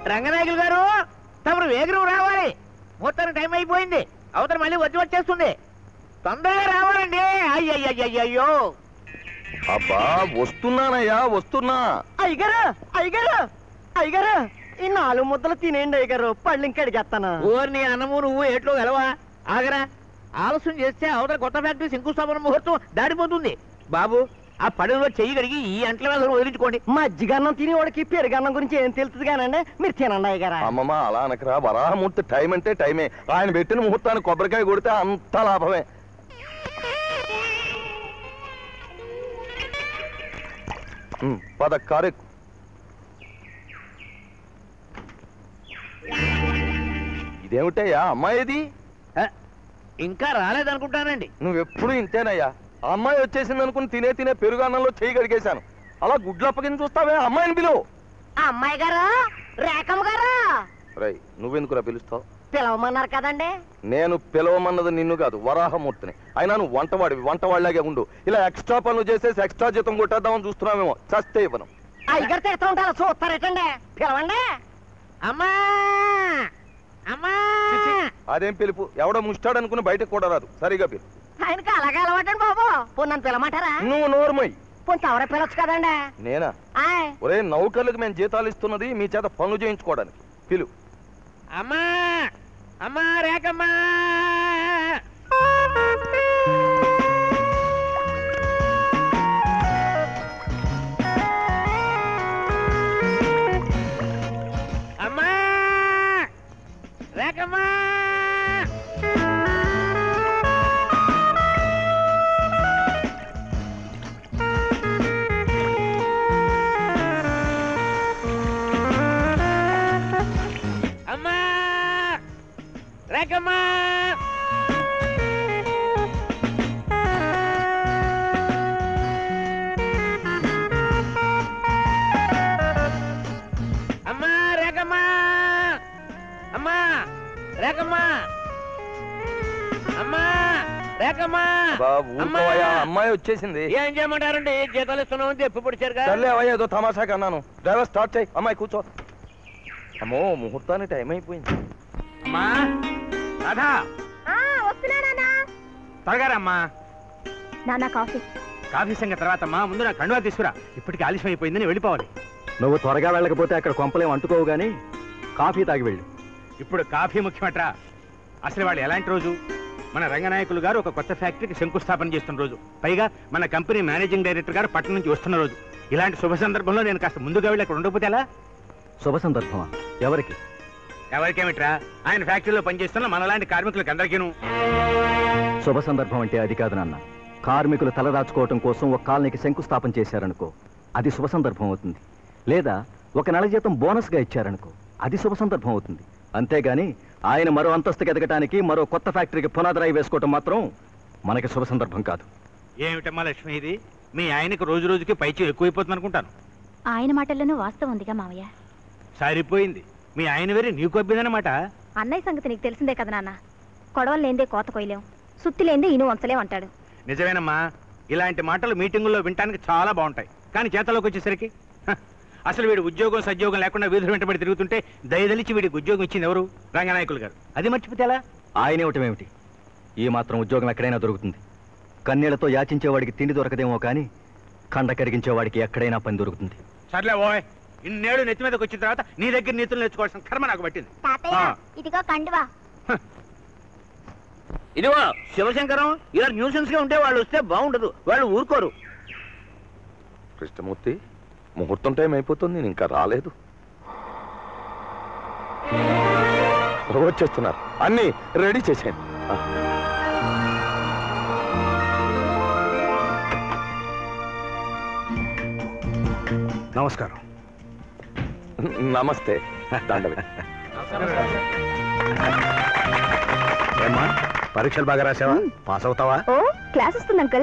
రంగనాయకులు గారు తమరు వేగరం రావాలి మొత్తానికి టైం అయిపోయింది అవతల మళ్ళీ వచ్చి వచ్చేస్తుంది తొందరగా రావాలండి అయ్యయ్యయ్యో అబ్బా వస్తున్నానయ్యా వస్తున్నా అయ్యగారు అయ్యగారు అయ్యగారు ఈ నాలుగు ముద్దలు తినేయండి అయ్యగారు పళ్ళు ఇంకా అడిగేస్తాను ఓర్ని అన్నము నువ్వు ఏట్లో గెలవా ఆగరా ఆలస్యం చేస్తే అవతల కొత్త ఫ్యాక్టరీ శంకుస్థాపన ముహూర్తం దాడిపోతుంది బాబు ఆ పడవలో చెయ్యి కడిగి ఈ అంట్ల మీద వదిలించుకోండి మజ్జిగన్నం తినేవాడికి పెరుగన్నం గురించి ఏం తెలుస్తుంది కానండి మీరు తినండి అయ్యగారా అమ్మమ్మ అలా అనకరా వరాహమూర్తి టైం అంటే టైమే ఆయన పెట్టిన ముహూర్తానికి కొబ్బరికాయ కొడితే అంత లాభమే ఉమ్, పద కారు ఇదేమిటయ్యా అమ్మాయిది ఆ, ఇంకా రాలేదనుకుంటానండి నువ్వెప్పుడు ఇంతేనయ్యా ఆ అమ్మాయి వచ్చేసింది అనుకుని తినే తినే పెరుగు అన్నంలో చేయి కడిగేశాను అలా గుడ్లప్పకింద చూస్తావే అమ్మాయిని పిలువు అమ్మాయి గారు రేఖమ్మ గారు రై నువ్వెందుకురా పిలుస్తావు పిలవమన్నారు కదండి నేను పిలవమన్నది నిన్ను కాదు వరాహమూర్తిని అయినా నువ్వు వంటవాడివి వంటవాడిలాగే ఉండు ఇలా ఎక్స్ట్రా పనులు చేసేసి ఎక్స్ట్రా జీతం కొట్టేద్దామని చూస్తున్నామేమో చస్తే ఇవ్వను అయ్యగారు తిడతా ఉంటారు చూస్తారేటండి పిలవండి అమ్మా అమ్మా అదేం పిలుపు ఎవడో ముష్టాడు అనుకుని బయటకు కూడా రాదు సరిగా పిలు ఆయనకి అలాగే అలవాటండి బాబు పోనీ నన్ను పిలవమంటారా నువ్వు నోరుమై పోనీ తవరే పిలవచ్చు కదండి నేనా ఆయ్ ఒరే నౌకర్లకు మేము జీతాలు ఇస్తున్నది మీ చేత పనులు చేయించుకోవడానికి పిలు అమ్మా అమ్మా రేకమ్మా అమ్మా రేకమ్మా అమ్మా రేకమ్మా అమ్మా రేకమ్మా అమ్మా రేకమ్మా అమ్మా రేకమ్మా బా అమ్మా! ఊరుకోవయ్యా అమ్మాయి వచ్చేసింది ఏం చేయమంటారండి జీతాలు ఇస్తున్నామని చెప్పి పొడిచారుగా సర్లే అవయ్య ఏదో తమాషాగా అన్నాను డ్రైవర్ స్టార్ట్ చేయి అమ్మాయి కూర్చో అమ్మో ముహూర్తానికి టైం అయిపోయింది అమ్మా రాధా వస్తున్నానా త్వరగా రమ్మా నాన్న కాఫీ కాఫీ సంగతి తర్వాత అమ్మా ముందు నా కండువా తీసుకురా ఇప్పటికి ఆలస్యం అయిపోయిందని వెళ్ళిపోవాలి నువ్వు త్వరగా వెళ్ళకపోతే అక్కడ కొంపలేం అంటుకోవు గానీ కాఫీ తాగి వెళ్ళు ఇప్పుడు కాఫీ ముఖ్యమట్రా అసలు వాళ్ళు ఎలాంటి రోజు మన రంగనాయకులు గారు ఒక కొత్త ఫ్యాక్టరీకి శంకుస్థాపన చేస్తున్న రోజు పైగా మన కంపెనీ మేనేజింగ్ డైరెక్టర్ గారు పట్టణం నుంచి వస్తున్న రోజు ఇలాంటి శుభ సందర్భంలో నేను కాస్త ముందుగా వెళ్ళి అక్కడ ఉండకపోతే ఎలా శుభ సందర్భమా ఎవరికి ఎవరికేమిట్రా ఆయన ఫ్యాక్టరీలో పనిచేస్తున్న మనలాంటి కార్మికులకు అందరికీను శుభ సందర్భం అంటే అది కాదు నాన్న కార్మికులు తలదాచుకోవటం కోసం ఒక కాలనీకి శంకుస్థాపన చేశారనుకో అది శుభ సందర్భం అవుతుంది లేదా ఒక నెల జీతం బోనస్గా ఇచ్చారనుకో అది శుభ సందర్భం అవుతుంది అంతేగాని ఆయన మరో అంతస్తుకి ఎదగటానికి మరో కొత్త ఫ్యాక్టరీకి పునాదిరాయి వేసుకోవటం మాత్రం మనకి శుభ సందర్భం కాదు ఏమిటమ్మా లక్ష్మి ఇది మీ ఆయనకి రోజు రోజుకి పైచి ఎక్కువైపోతుంది అనుకుంటాను ఆయన మాటల్లోనూ వాస్తవం ఉందిగా మావయ్య సరిపోయింది మీ ఆయన వేరే నీకు అబ్బిందన్నమాట అన్నయ్య సంగతి నీకు తెలిసిందే కదా నాన్న కొడవలు లేందే కోత కొయ్యలేం సుత్తి లేందే ఇను వంచలేం అంటాడు నిజమేనమ్మా ఇలాంటి మాటలు మీటింగుల్లో వినటానికి చాలా బాగుంటాయి కానీ చేతలోకి వచ్చేసరికి హ, అసలు వీడు ఉద్యోగం సద్యోగం లేకుండా వీధులు వెంటబడి తిరుగుతుంటే దయదలిచి వీడికి ఉద్యోగం ఇచ్చింది ఎవరు రంగనాయకులు గారు అది మర్చిపోతే ఎలా ఆయన ఇవ్వటమేమిటి ఈ మాత్రం ఉద్యోగం ఎక్కడైనా దొరుకుతుంది కన్నీళ్లతో యాచించేవాడికి తిండి దొరకదేమో కానీ కండ కరిగించేవాడికి ఎక్కడైనా పని దొరుకుతుంది సర్లే ఓయ్ ఇన్నేళ్ళు నెత్తి మీదకి వచ్చిన తర్వాత నీ దగ్గర నీతులు నేర్చుకోవాల్సిన కర్మ నాకు పట్టింది తాతయ్య ఆ. ఇదిగో కండువా ఇదిగో శివశంకరం ఇలా న్యూసెన్స్ గా ఉంటే వాళ్ళు వస్తే బాగుండదు వాళ్ళు ఊరుకోరు కృష్ణమూర్తి ముహూర్తం టైం అయిపోతుంది నేను ఇంకా రాలేదు వచ్చేస్తున్నారు అన్ని రెడీ చేసేయండి ఆ. నమస్కారం నమస్తే దండవి ఏమ్మా పరీక్షలు బాగా రాసావా పాస్ అవుతావా ఓ క్లాస్ వస్తుంది అంకల్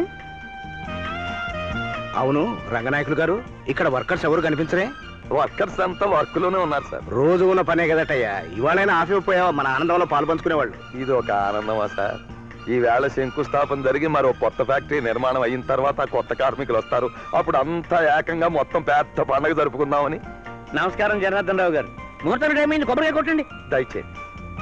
అవును రంగనాయకులు గారు ఇక్కడ వర్కర్స్ ఎవరు కనిపించరే వర్కర్స్ అంతా వర్క్ లోనే ఉన్నారు సార్ రోజు ఉన్న పనే కదటయ్యా ఇవాళైనా ఆఫీ పోయావా మన ఆనందంలో పాలు పంచుకునేవాళ్ళు ఇది ఒక ఆనందమా సార్ ఈ వేళ శంకుస్థాపన జరిగి మరో కొత్త ఫ్యాక్టరీ నిర్మాణం అయిన తర్వాత కొత్త కార్మికులు వస్తారు అప్పుడు అంతా ఏకంగా మొత్తం పెద్ద పండగ జరుపుకుందామని నమస్కారం జనార్దన్ రావు గారు ముహూర్తం టైం అయింది కొబ్బరికాయ కొట్టండి దయచేయండి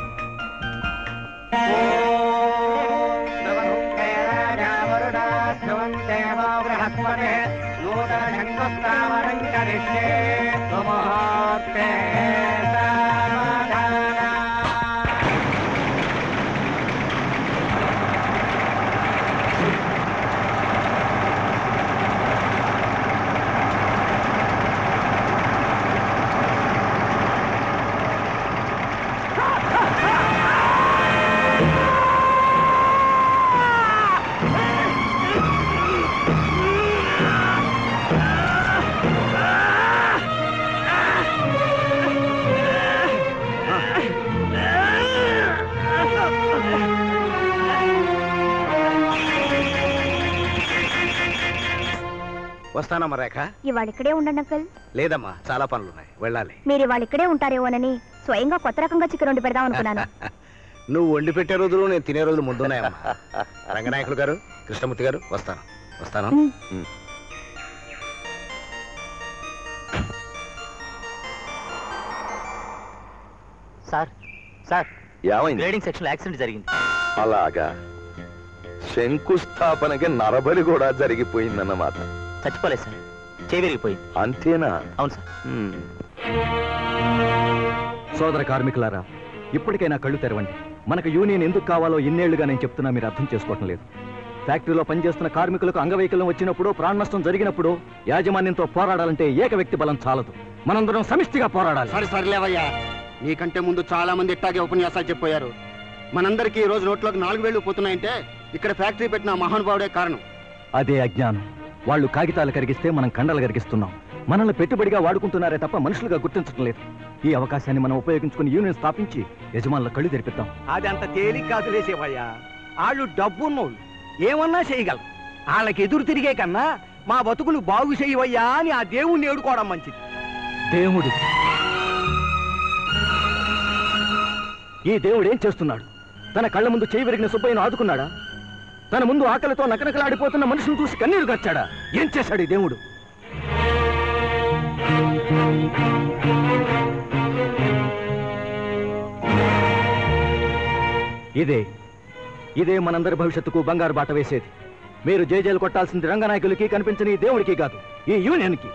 వస్తానమ్మా రేఖ ఇవాళ ఇక్కడే ఉండండి అంకల్ లేదమ్మా చాలా పనులున్నాయి వెళ్ళాలి మీరు ఇవాళ ఇక్కడే ఉంటారేమోనని స్వయంగా కొత్త రకంగా చికెన్ వండి పెడదాం అనుకున్నాను నువ్వు వండి పెట్టే రోజులు నేను తినే రోజులు ముందున్నాయమ్మా రంగనాయకులు గారు కృష్ణమూర్తి గారు వస్తాను వస్తాను ఉమ్. సార్ సార్ ఏమైంది గ్రేడింగ్ సెక్షన్ యాక్సిడెంట్ జరిగింది అలాగా శంకుస్థాపనకి నరబలి కూడా జరిగిపోయిందన్నమాట చచ్చిపోలేదు సార్ చేయి విరిగిపోయింది అంతేనా అవును సార్ హ్మ్. సోదర కార్మికులారా ఇప్పటికైనా కళ్ళు తెరవండి మనకు యూనియన్ ఎందుకు కావాలో ఇన్నేళ్లుగా నేను చెప్తున్నా మీరు అర్థం చేసుకోవటం లేదు ఫ్యాక్టరీలో పనిచేస్తున్న కార్మికులకు అంగవైకల్యం వచ్చినప్పుడు ప్రాణ నష్టం జరిగినప్పుడు యాజమాన్యంతో పోరాడాలంటే ఏక వ్యక్తి బలం చాలదు మనందరం సమిష్టిగా పోరాడాలి సరే సర్లేవయ్యా నీకంటే ముందు చాలా మంది ఇట్టాగే ఉపన్యాసాలు చెప్పారు మనందరికీ ఈ రోజు నోట్లోకి నాలుగు వేలు పోతున్నాయంటే ఇక్కడ ఫ్యాక్టరీ పెట్టిన ఆ మహానుభావుడే కారణం అదే అజ్ఞానం వాళ్ళు కాగితాలు కరిగిస్తే మనం కండలు కరిగిస్తున్నాం మనల్ని పెట్టుబడిగా వాడుకుంటున్నారే తప్ప మనుషులుగా గుర్తించడం లేదు ఈ అవకాశాన్ని మనం ఉపయోగించుకుని యూనియన్ స్థాపించి యజమానుల కళ్ళు తెరిపిద్దాం అది అంత తేలిక కాదులేసేవయ్యా వాళ్ళు డబ్బున్నోళ్ళు ఏమన్నా చేయగలరు వాళ్ళకి ఎదురు తిరిగే కన్నా మా బతుకులు బాగు చేయవయ్యా అని ఆ దేవుణ్ణి ఏడుకోవడం మంచిది దేవుడు ఈ దేవుడు ఏం చేస్తున్నాడు తన కళ్ళ ముందు చేయి విరిగిన సుబ్బయ్యను ఆదుకున్నాడా తన ముందు ఆకలితో నకనకలాడిపోతున్న మనుషులు చూసి కన్నీరు గచ్చాడా ఏం చేశాడు ఈ దేవుడు ఇదే ఇదే మనందరి భవిష్యత్తుకు బంగారు బాట వేసేది మీరు జేజేలు కొట్టాల్సింది రంగనాయకులకి కనిపించని ఈ దేవుడికి కాదు ఈ యూనియన్కి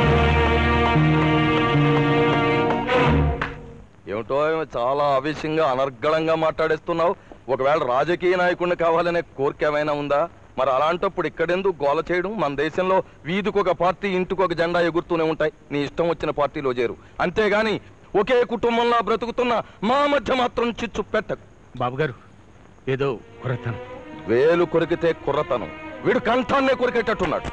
ఏమిటో ఏమో చాలా ఆవేశంగా అనర్గళంగా మాట్లాడేస్తున్నావు ఒకవేళ రాజకీయ నాయకుడిని కావాలనే కోరిక ఏమైనా ఉందా మరి అలాంటప్పుడు ఇక్కడెందుకు గోల చేయడం మన దేశంలో వీధికి ఒక పార్టీ ఇంటికి ఒక జెండా ఎగురుతూనే ఉంటాయి నీ ఇష్టం వచ్చిన పార్టీలో చేరు అంతేగాని ఒకే కుటుంబంలో బ్రతుకుతున్న మా మధ్య మాత్రం చిచ్చు పెట్టకు బాబు గారు ఏదో కురతనం వేలు కొరికితే కుర్రతనం వీడు కంఠాన్నే కొరికేటట్టున్నాడు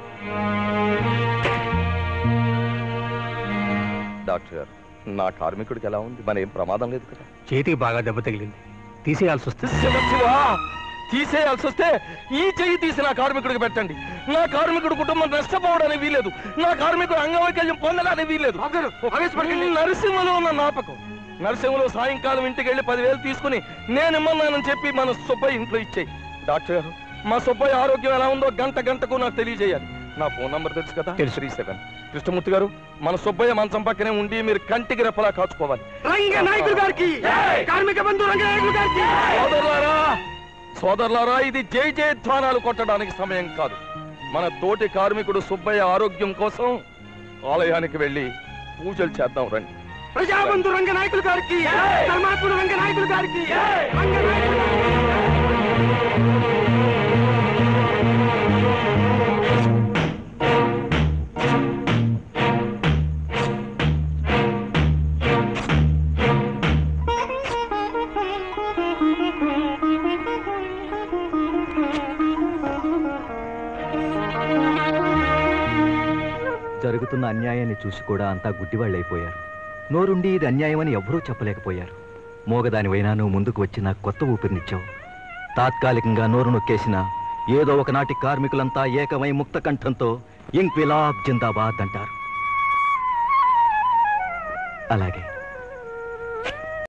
డాక్టర్ గారు నా కార్మికుడికి ఎలా ఉంది మరి ఏం ప్రమాదం లేదు కదా చేతికి బాగా దెబ్బ తగిలింది తీసేయాల్సి వస్తే శివ శివ! తీసేయాల్సి వస్తే ఈ చెయ్యి తీసి నా కార్మికుడికి పెట్టండి నా కార్మికుడు కుటుంబం నష్టపోవడానికి వీలేదు నా కార్మికుడు అంగవైకల్యం పొందడానికి వీలేదు నరసింహలో ఉన్న నాపకం నరసింహలో సాయంకాలం ఇంటికి వెళ్ళి పదివేలు తీసుకుని నేను ఇమ్మన్నానని చెప్పి మన సుబ్బయ్య ఇంట్లో ఇచ్చేయి డాక్టర్ గారు మా సుబ్బయ్య ఆరోగ్యం ఎలా ఉందో గంట గంటకు నాకు తెలియజేయాలి నా ఫోన్ నంబర్ తెలుసు కదా తెలుసు. త్రీ సెవెన్ కృష్ణమూర్తి గారు మన సుబ్బయ్య మంచం పక్కనే ఉండి మీరు కంటికి రెప్పలా కాచుకోవాలి రంగనాయకులు గారికి కార్మిక బంధు రంగనాయకులు గారికి సోదరులారా సోదరులారా ఇది జై జయధ్వానాలు కొట్టడానికి సమయం కాదు మన తోటి కార్మికుడు సుబ్బయ్య ఆరోగ్యం కోసం ఆలయానికి వెళ్ళి పూజలు చేద్దాం రండి ప్రజాబంధు రంగనాయకులు గారికి ధర్మాత్ముడు రంగనాయకులు గారికి రంగనాయకులు జరుగుతున్న అన్యాయాన్ని చూసి కూడా అంతా గుడ్డివాళ్ళైపోయారు నోరుండి ఇది అన్యాయమని ఎవ్వరూ చెప్పలేకపోయారు మోగదానివైనా నువ్వు ముందుకు వచ్చి నాకు కొత్త ఊపిరినిచ్చావు తాత్కాలికంగా నోరు నొక్కేసిన ఏదో ఒకనాటి కార్మికులంతా ఏకమై ముక్త కంఠంతో ఇంక్విలాబ్ జిందాబాద్ అంటారు అలాగే